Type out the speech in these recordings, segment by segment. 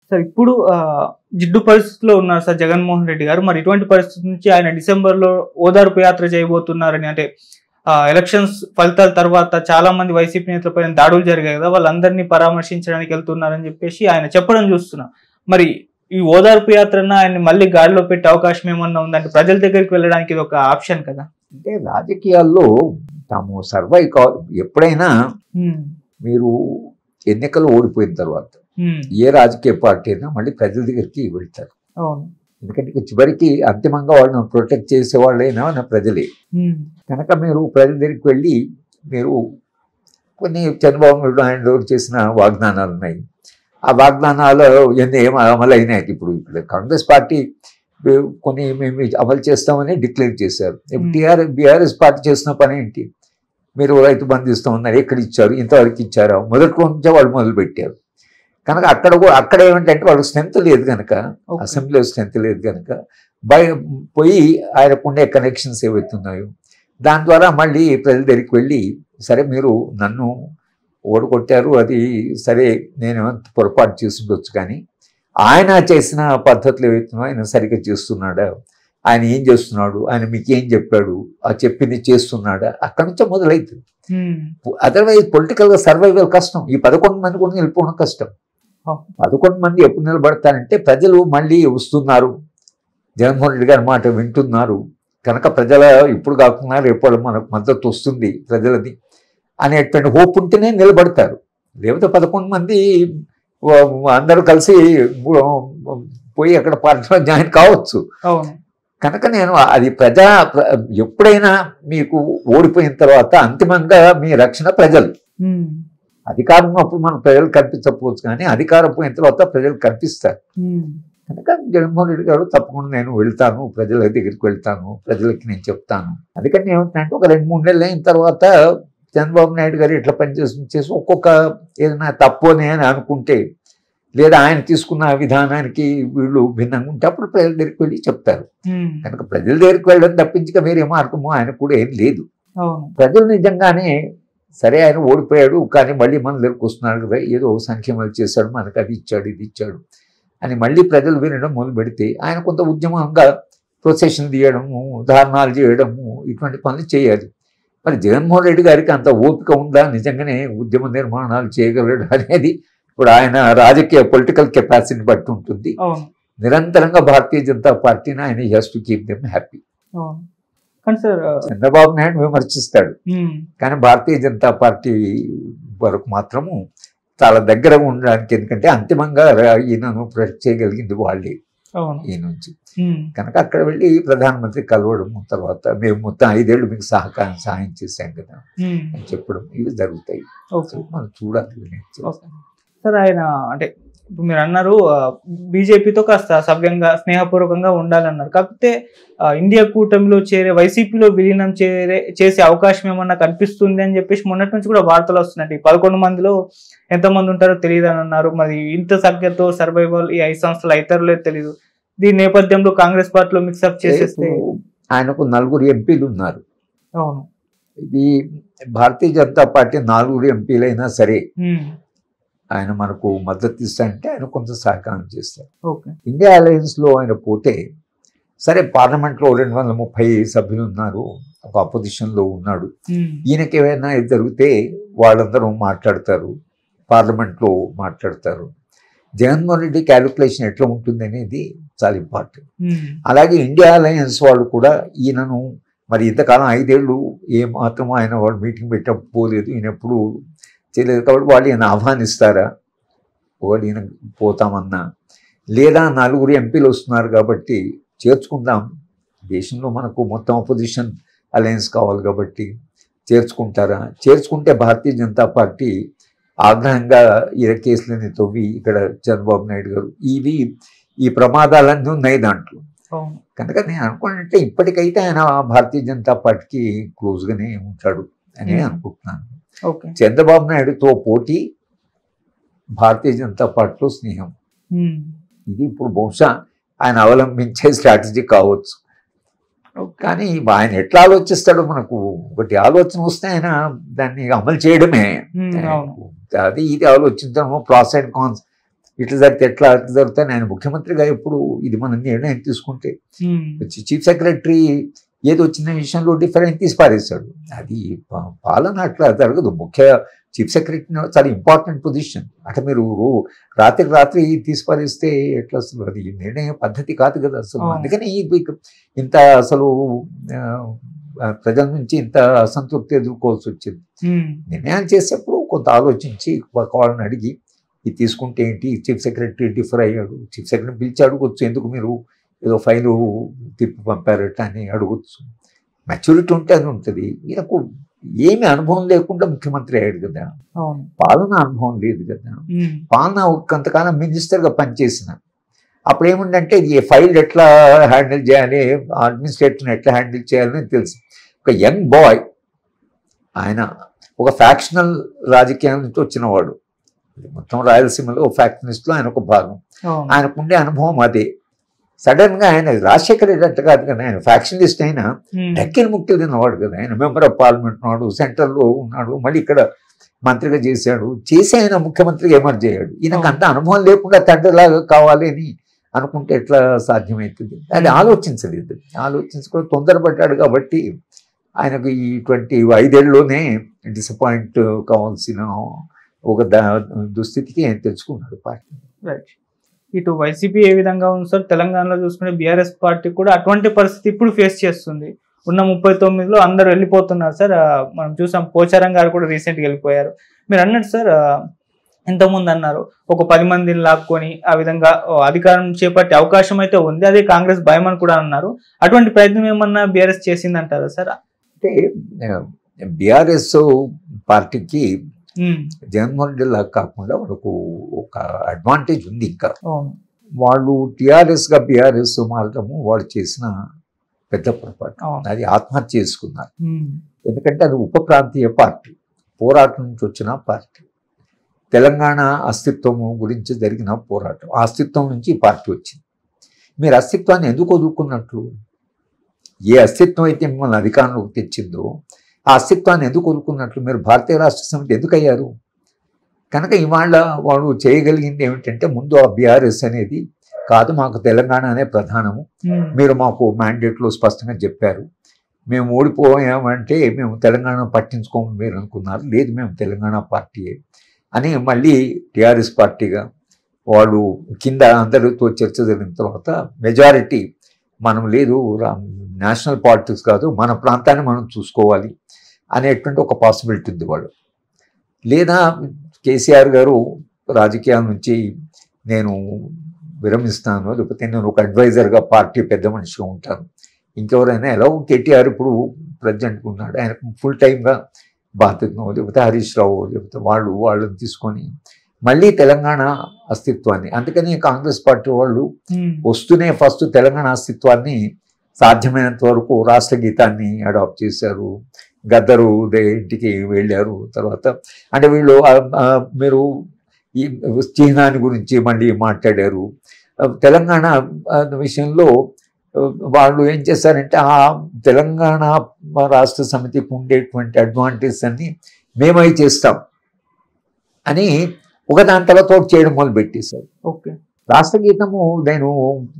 Sir ఇప్పుడు ఆ, జిడ్డు పరిస్థితిలో ఉన్నారు సార్ జగన్మోహన్ రెడ్డి గారు మరి ఇటువంటి పరిస్థితి నుంచి ఆయన డిసెంబర్ లో ఓదార్పు యాత్ర చేయబోతున్నారని అంటే ఆ, ఎలక్షన్స్ ఫలితాల తర్వాత చాలా మంది వైసీపీ నేతలపైన దాడులు జరిగాయి కదా వాళ్ళందరినీ పరామర్శించడానికి వెళ్తున్నారని చెప్పేసి ఆయన చెప్పడం చూస్తున్నా మరి ఈ ఓదార్పు యాత్రన ఆయన మళ్ళీ గాడిలో పెట్టే అవకాశం ఏమన్నా ఉందంటే ప్రజల దగ్గరికి వెళ్ళడానికి ఇది ఒక ఆప్షన్ కదా అంటే రాజకీయాల్లో తాము సర్వైవ్ కావాలి ఎప్పుడైనా ఉమ్, మీరు ఎన్నికలు ఓడిపోయిన తర్వాత ఉమ్, ఏ రాజకీయ పార్టీ అయినా మళ్ళీ ప్రజల దగ్గరికి వెళ్తారు అవును ఎందుకంటే ఇక చివరికి అంతిమంగా వాళ్ళని ప్రొటెక్ట్ చేసే వాళ్ళైనా మన ప్రజలే ఉమ్, కనుక మీరు ప్రజల దగ్గరికి వెళ్ళి మీరు కొన్ని చంద్రబాబు నాయుడు ఆయన ఎవరు చేసిన వాగ్దానాలు ఉన్నాయి ఆ వాగ్దానాలు ఎన్ని ఏం అమలు అయినాయి ఇప్పుడు ఇప్పుడు కాంగ్రెస్ పార్టీ కొన్ని మేము అమలు చేస్తామని డిక్లేర్ చేశారు Hmm. టీఆర్ బీఆర్ఎస్ పార్టీ చేసిన పని ఏంటి మీరు రైతు బంధు ఇస్తామన్నారు ఎక్కడ ఇచ్చారు ఇంతవరకు ఇచ్చారా మొదటి నుంచే వాళ్ళు మొదలు పెట్టారు కనుక అక్కడ కూడా అక్కడ ఏమిటంటే వాళ్ళకి స్ట్రెంత్ లేదు కనుక ఓకే. అసెంబ్లీలో స్ట్రెంత్ లేదు కనుక బయ పోయి ఆయనకుండే కనెక్షన్స్ ఏవైతున్నాయో దాని ద్వారా మళ్ళీ ప్రజల దగ్గరికి వెళ్ళి సరే మీరు నన్ను ఓడగొట్టారు అది సరే నేను పొరపాటు చేసి ఉండొచ్చు కానీ ఆయన చేసిన పద్ధతులు ఏవైతున్నాయో ఆయన సరిగ్గా చేస్తున్నాడా ఆయన ఏం చేస్తున్నాడు ఆయన మీకు ఏం చెప్పాడు ఆ చెప్పింది చేస్తున్నాడా అక్కడి నుంచే మొదలవుతుంది ఉమ్, అదర్వైజ్ పొలిటికల్గా సర్వైవల్ కష్టం ఈ పదకొండు మంది కూడా నిలిపోవడం కష్టం అవును. పదకొండు మంది ఎప్పుడు నిలబడతారంటే ప్రజలు మళ్ళీ వస్తున్నారు జగన్మోహన్ రెడ్డి గారి మాట వింటున్నారు కనుక ప్రజల ఇప్పుడు కాకుండా రేపు వాళ్ళు మనకు మద్దతు వస్తుంది ప్రజలది అనేటువంటి హోప్ ఉంటేనే నిలబడతారు లేకపోతే పదకొండు మంది వ- అందరూ కలిసి వ- పోయి అక్కడ పార్టీలో జాయిన్ కావచ్చు అవును కనుక నేను అది ప్రజా ప్ర- ఎప్పుడైనా మీకు ఓడిపోయిన తర్వాత అంతిమంగా మీ రక్షణ ప్రజలు ఉమ్, అధికారం అప్పుడు మనం ప్రజలు కల్పించకపోవచ్చు కానీ అధికారం పోయిన తర్వాత ప్రజలు కల్పిస్తారు ఉమ్, కనుక జగన్మోహన్ రెడ్డి గారు తప్పకుండా నేను వెళ్తాను ప్రజల దగ్గరికి వెళ్తాను ప్రజలకి నేను చెప్తాను అందుకని ఏమిటంటే ఒక రెండు మూడు నెలలు అయిన తర్వాత చంద్రబాబు నాయుడు గారు ఇట్లా పనిచేసి చేసి ఒక్కొక్క ఏదైనా తప్పు అని అని అనుకుంటే లేదా ఆయన తీసుకున్న విధానానికి వీళ్ళు భిన్నంగా ఉంటే అప్పుడు ప్రజల దగ్గరికి వెళ్ళి చెప్తారు ఉమ్, కనుక ప్రజల దగ్గరికి వెళ్ళడం తప్పించక వేరే మార్గము ఆయనకు కూడా ఏం లేదు అవును ప్రజలు నిజంగానే సరే ఆయన ఓడిపోయాడు కానీ మళ్ళీ మన దగ్గరకు వస్తున్నాడు కదా ఏదో సంక్షేమాలు చేశాడు మనకు అది ఇచ్చాడు ఇది ఇచ్చాడు అని మళ్ళీ ప్రజలు వినడం మొదలు పెడితే ఆయన కొంత ఉద్యమంగా ప్రొసెషన్ తీయడము ధారణాలు చేయడము ఇటువంటి పనులు చేయాలి మరి జగన్మోహన్ రెడ్డి గారికి అంత ఓపిక ఉందా నిజంగానే ఉద్యమ నిర్మాణాలు చేయగలడు అనేది ఇప్పుడు ఆయన రాజకీయ పొలిటికల్ కెపాసిటీని బట్టి ఉంటుంది అవును నిరంతరంగా భారతీయ జనతా పార్టీని ఆయన he's to keep them happy అవును కానీ సార్ చంద్రబాబు నాయుడు విమర్శిస్తాడు ఉమ్, కానీ భారతీయ జనతా పార్టీ వరకు మాత్రము చాలా దగ్గర ఉండడానికి ఎందుకంటే అంతిమంగా రా- ఈయనను ప్రొటెక్ట్ చేయగలిగింది వాళ్ళే అవును ఈ నుంచి ఉమ్, కనుక అక్కడ వెళ్ళి ప్రధానమంత్రి కలవడం తర్వాత మేము మొత్తం ఐదేళ్ళు మీకు సహకారం సహాయం చేశాం కదా ఉమ్, అని చెప్పడం ఇవి జరుగుతాయి ఓకే సో మనం చూడాలి ఇవన్నీ. ఓకే సార్ ఆయన అంటే ఇప్పుడు మీరు అన్నారు బీజేపీతో కాస్త సవ్యంగా స్నేహపూర్వకంగా ఉండాలన్నారు కాకపోతే ఆ, ఇండియా కూటమిలో చేరే వైసీపీలో విలీనం చేరే చేసే అవకాశం ఏమన్నా కనిపిస్తుంది అని చెప్పేసి మొన్నటి నుంచి కూడా వార్తలు వస్తున్నాయి ఈ పదకొండు మందిలో ఎంతమంది ఉంటారో తెలియదు అని అన్నారు మరి ఇంత సంఖ్యతో సర్వైవల్ ఈ ఐదు సంవత్సరాలు అవుతారో లేదో తెలియదు దీని నేపథ్యంలో కాంగ్రెస్ పార్టీలో మిక్సప్ చేసేస్తే ఇప్పుడు ఆయనకు నలుగురు ఎంపీలు ఉన్నారు అవును ఇది భారతీయ జనతా పార్టీ నాలుగురు ఎంపీలైనా సరే ఉమ్, ఆయన మనకు మద్దతు ఇస్తారంటే ఆయన కొంత సహకారం చేస్తారు ఓకే ఇండియా అలయన్స్లో ఆయన పోతే సరే పార్లమెంట్లో రెండు వందల ముప్పై సభ్యులు ఉన్నారు ఒక అపోజిషన్లో ఉన్నాడు ఉమ్, ఈయనకి ఏమైనా ఇది జరిగితే వాళ్ళందరూ మాట్లాడతారు పార్లమెంట్లో మాట్లాడతారు జగన్మోహన్ రెడ్డి క్యాలిక్యులేషన్ ఎట్లా ఉంటుంది అనేది చాలా ఇంపార్టెంట్ ఉమ్, అలాగే ఇండియా అలయన్స్ వాళ్ళు కూడా ఈయనను మరి ఇంతకాలం ఐదేళ్ళు ఏ మాత్రం ఆయన వాళ్ళు మీటింగ్ పెట్టినప్పుడు పోలేదు ఈయన ఎప్పుడు చేయలేదు కాబట్టి వాళ్ళు ఈయన ఆహ్వానిస్తారా వాళ్ళు ఈయన పోతామన్నా లేదా నలుగురు ఎంపీలు వస్తున్నారు కాబట్టి చేర్చుకుందాం దేశంలో మనకు మొత్తం అపోజిషన్ అలయన్స్ కావాలి కాబట్టి చేర్చుకుంటారా చేర్చుకుంటే భారతీయ జనతా పార్టీ ఆగ్రహంగా ఈ కేసులని తవ్వి ఇక్కడ చంద్రబాబు నాయుడు గారు ఇవి ఈ ప్రమాదాలన్నీ ఉన్నాయి దాంట్లో అవును కనుక నేను అనుకున్నట్టే ఇప్పటికైతే ఆయన భారతీయ జనతా పార్టీకి క్లోజ్గానే ఉంటాడు అని Hmm. అనుకుంటున్నాను ఓకే చంద్రబాబు నాయుడుతో పోటీ భారతీయ జనతా పార్టీలో స్నేహం ఉమ్, ఇది ఇప్పుడు బహుశా ఆయన అవలంబించే స్ట్రాటజీ కావచ్చు కానీ ఆయన ఎట్లా ఆలోచిస్తాడో మనకు ఒకటి ఆలోచన వస్తే ఆయన దాన్ని అమలు చేయడమే ఉమ్, అవును అది ఇది ఆలోచించడము ప్రాస్ అండ్ కాన్స్ ఇట్లా జరిగితే ఎట్లా అట్లా జరుగుతాయి ఆయన ముఖ్యమంత్రిగా ఎప్పుడు ఇది మనం నిర్ణయం తీసుకుంటే ఉమ్, వచ్చి చీఫ్ సెక్రటరీ ఏదో చిన్న విషయంలో డిఫరెంట్ తీసి పారేస్తాడు అది పా- పాలన అట్లా జరగదు ముఖ్య చీఫ్ సెక్రటరీ చాలా ఇంపార్టెంట్ పొజిషన్ అట్లా మీరు రో- రాత్రికి రాత్రి తీసి పారేస్తే ఎట్లా అసలు అది నిర్ణయ పద్ధతి కాదు కదా అసలు అవును. అందుకని ఇది ఇంత అసలు ఆ, ఆ, ప్రజల నుంచి ఇంత అసంతృప్తి ఎదుర్కోవాల్సి వచ్చింది ఉమ్, నిర్ణయాలు చేసేప్పుడు కొంత ఆలోచించి ఒక వాళ్ళని అడిగి ఇది తీసుకుంటే ఏంటి చీఫ్ సెక్రటరీ డిఫర్ అయ్యాడు చీఫ్ సెక్రటరీ పిలిచి అడగొచ్చు ఎందుకు మీరు ఏదో ఫైలు తిప్పి పంపారట అని అడగొచ్చు మెచ్యూరిటీ ఉంటే అది ఉంటుంది ఈయనకు ఏమి అనుభవం లేకుండా ముఖ్యమంత్రి అయ్యాడు కదా అవును పాలన అనుభవం లేదు కదా ఉమ్, పాలన కొంతకాలం మినిస్టర్గా పనిచేసిన అప్పుడు ఏముందంటే ఈ ఫైల్ ఎట్లా హ్యాండిల్ చేయాలి అడ్మినిస్ట్రేటర్ని ఎట్లా హ్యాండిల్ చేయాలని తెలుసు ఒక యంగ్ బాయ్ ఆయన ఒక ఫ్యాక్షనల్ రాజకీయాల నుంచి వచ్చినవాడు మొత్తం రాయలసీమలో ఫ్యాక్షనిస్ట్లో ఆయన ఒక భాగం అవును ఆయనకుండే అనుభవం అదే సడన్గా ఆయన రాజశేఖర రెడ్డి అంటే కాదు కదా ఆయన ఫ్యాక్షనిస్ట్ అయినా ఉమ్, డక్కిన ముక్తులు తిన్నవాడు కదా ఆయన మెంబర్ ఆఫ్ పార్లమెంట్ ఉన్నాడు సెంట్రల్లో ఉన్నాడు మళ్ళీ ఇక్కడ మంత్రిగా చేశాడు చేసి ఆయన ముఖ్యమంత్రిగా ఎమర్జ్ అయ్యాడు ఈయనకు అంత అనుభవం లేకుండా తండ్రిలాగా కావాలి అని అనుకుంటే ఎట్లా సాధ్యమవుతుంది అది ఆలోచించలేదు ఆలోచించుకొని తొందరపడ్డాడు కాబట్టి ఆయనకు ఈ ట్వంటీ ఐదేళ్ళలోనే డిసప్పాయింట్ కావాల్సిన ఒక దా- దుస్థితికి ఆయన తెచ్చుకున్నాడు పార్టీ రైట్ ఇటు వైసీపీ ఏ విధంగా ఉంది సార్ తెలంగాణలో చూసుకుంటే బీఆర్ఎస్ పార్టీ కూడా అటువంటి పరిస్థితి ఇప్పుడు ఫేస్ చేస్తుంది ఉన్న ముప్పై తొమ్మిదిలో అందరూ వెళ్ళిపోతున్నారు సార్ ఆ, మనం చూసాం పోచారం గారు కూడా రీసెంట్గా వెళ్ళిపోయారు మీరు అన్నట్టు సార్ ఆ, ఇంతకుముందు అన్నారు ఒక పది మందిని లాక్కొని ఆ విధంగా ఓ, అధికారం చేపట్టే అవకాశం అయితే ఉంది అదే కాంగ్రెస్ భయం అని కూడా అన్నారు అటువంటి ప్రయత్నం ఏమన్నా బీఆర్ఎస్ చేసిందంటారా సార్ అంటే బీఆర్ఎస్ పార్టీకి ఉమ్, జగన్మోహన్ రెడ్డి లాగా కాకుండా వాళ్ళకు ఒక అడ్వాంటేజ్ ఉంది ఇంకా అవును వాళ్ళు టీఆర్ఎస్గా బీఆర్ఎస్ మారటము వాళ్ళు చేసిన పెద్ద పొరపాటు అవును అది ఆత్మహత్య చేసుకున్నారు ఉమ్, ఎందుకంటే అది ఉప ప్రాంతీయ పార్టీ పోరాటం నుంచి వచ్చిన పార్టీ తెలంగాణ అస్తిత్వము గురించి జరిగిన పోరాటం ఆ అస్తిత్వం నుంచి ఈ పార్టీ వచ్చింది మీరు అస్తిత్వాన్ని ఎందుకు వదులుకున్నట్లు ఏ అస్తిత్వం అయితే మిమ్మల్ని అధికారంలోకి తెచ్చిందో ఆ అస్తిత్వాన్ని ఎందుకు వదులుకున్నట్లు మీరు భారతీయ రాష్ట్ర సమితి ఎందుకు అయ్యారు కనుక ఇవాళ వాళ్ళు చేయగలిగింది ఏమిటంటే ముందు ఆ బీఆర్ఎస్ అనేది కాదు మాకు తెలంగాణ అనే ప్రధానము ఉమ్, మీరు మాకు మ్యాండేట్లో స్పష్టంగా చెప్పారు మేము ఓడిపోయామంటే మేము తెలంగాణ పట్టించుకోమని మీరు అనుకున్నారు లేదు మేము తెలంగాణ పార్టీయే అని మళ్ళీ టీఆర్ఎస్ పార్టీగా వాళ్ళు కింద అందరితో చర్చ జరిగిన తర్వాత మెజారిటీ మనం లేదు నేషనల్ పాలిటిక్స్ కాదు మన ప్రాంతాన్ని మనం చూసుకోవాలి అనేటువంటి ఒక పాసిబిలిటీ ఉంది వాళ్ళు లేదా కేసీఆర్ గారు రాజకీయాల నుంచి నేను విరమిస్తాను లేకపోతే నేను ఒక అడ్వైజర్గా పార్టీ పెద్ద మనిషిగా ఉంటాను ఇంకెవరైనా ఎలా కేటీఆర్ ఇప్పుడు ప్రజెంట్ ఉన్నాడు ఆయన ఫుల్ టైమ్గా బాధ్యతను లేకపోతే హరీష్ రావు లేకపోతే వాళ్ళు వాళ్ళని తీసుకొని మళ్ళీ తెలంగాణ అస్తిత్వాన్ని అందుకని కాంగ్రెస్ పార్టీ వాళ్ళు ఉమ్, వస్తూనే ఫస్ట్ తెలంగాణ అస్తిత్వాన్ని సాధ్యమైనంత వరకు రాష్ట్ర గీతాన్ని అడాప్ట్ చేశారు గద్దరు దే ఇంటికి వెళ్ళారు తర్వాత అంటే వీళ్ళు ఆ, ఆ, మీరు ఈ చిహ్నాన్ని గురించి మళ్ళీ మాట్లాడారు ఆ, తెలంగాణ ఆ, విషయంలో ఆ, వాళ్ళు ఏం చేశారంటే ఆ తెలంగాణ రాష్ట్ర సమితికి ఉండేటువంటి అడ్వాంటేజ్ అన్ని మేమై చేస్తాం అని ఒకదాని తర్వాత ఒకటి చేయడం మొదలు పెట్టేశారు ఓకే రాష్ట్ర గీతము నేను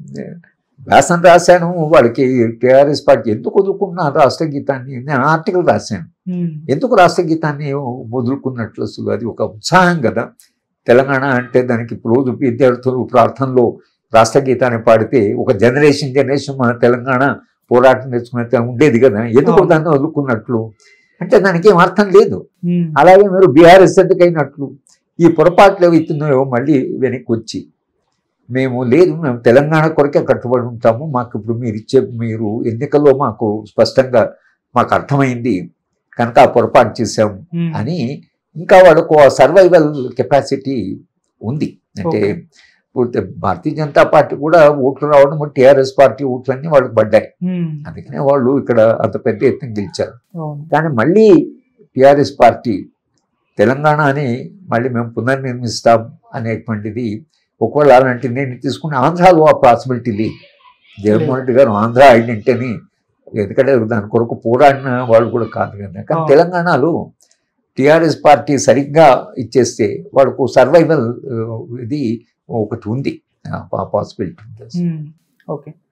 వ్యాసం రాశాను వాళ్ళకి టీఆర్ఎస్ పార్టీ ఎందుకు వదులుకున్నాను రాష్ట్ర గీతాన్ని నేను ఆర్టికల్ రాశాను ఉమ్, ఎందుకు రాష్ట్ర గీతాన్ని వదులుకున్నట్లు అసలు అది ఒక ఉత్సాహం కదా తెలంగాణ అంటే దానికి రోజు విద్యార్థులు ప్రార్థనలో రాష్ట్ర గీతాన్ని పాడితే ఒక జనరేషన్ జనరేషన్ మన తెలంగాణ పోరాటం తెచ్చుకునే ఉండేది కదా ఎందుకు అవును. దాన్ని వదులుకున్నట్లు అంటే దానికి ఏం అర్థం లేదు ఉమ్, అలాగే మీరు బీఆర్ఎస్ ఎందుకైనట్లు ఈ పొరపాట్లు ఏవైతున్నాయో మళ్ళీ వెనక్కి వచ్చి మేము లేదు మేము తెలంగాణ కొరకే కట్టుబడి ఉంటాము మాకు ఇప్పుడు మీరు ఇచ్చే మీరు ఎన్నికల్లో మాకు స్పష్టంగా మాకు అర్థమైంది కనుక ఆ పొరపాటు చేశాము ఉమ్, అని ఇంకా వాళ్ళకు సర్వైవల్ కెపాసిటీ ఉంది అంటే Okay. ఇప్పుడు భారతీయ జనతా పార్టీ కూడా ఓట్లు రావడం టీఆర్ఎస్ పార్టీ ఓట్లన్నీ వాళ్ళకి పడ్డాయి ఉమ్, అందుకనే వాళ్ళు ఇక్కడ అంత పెద్ద ఎత్తున గెలిచారు అవును కానీ మళ్ళీ టీఆర్ఎస్ పార్టీ తెలంగాణ అని మళ్ళీ మేము పునర్నిర్మిస్తాం అనేటువంటిది ఒకవేళ అలాంటి నేను తీసుకుని ఆంధ్రాలో ఆ పాసిబిలిటీ లేదు జగన్మోహన్ రెడ్డి గారు ఆంధ్ర ఐడెంటిటీని ఎందుకంటే దాని కొరకు పోరాడిన వాళ్ళు కూడా కాదు కదా కానీ అవును. తెలంగాణలో టీఆర్ఎస్ పార్టీ సరిగ్గా ఇచ్చేస్తే వాళ్ళకు సర్వైవల్ ఇది ఒకటి ఉంది పాసిబిలిటీ ఉంది ఓకే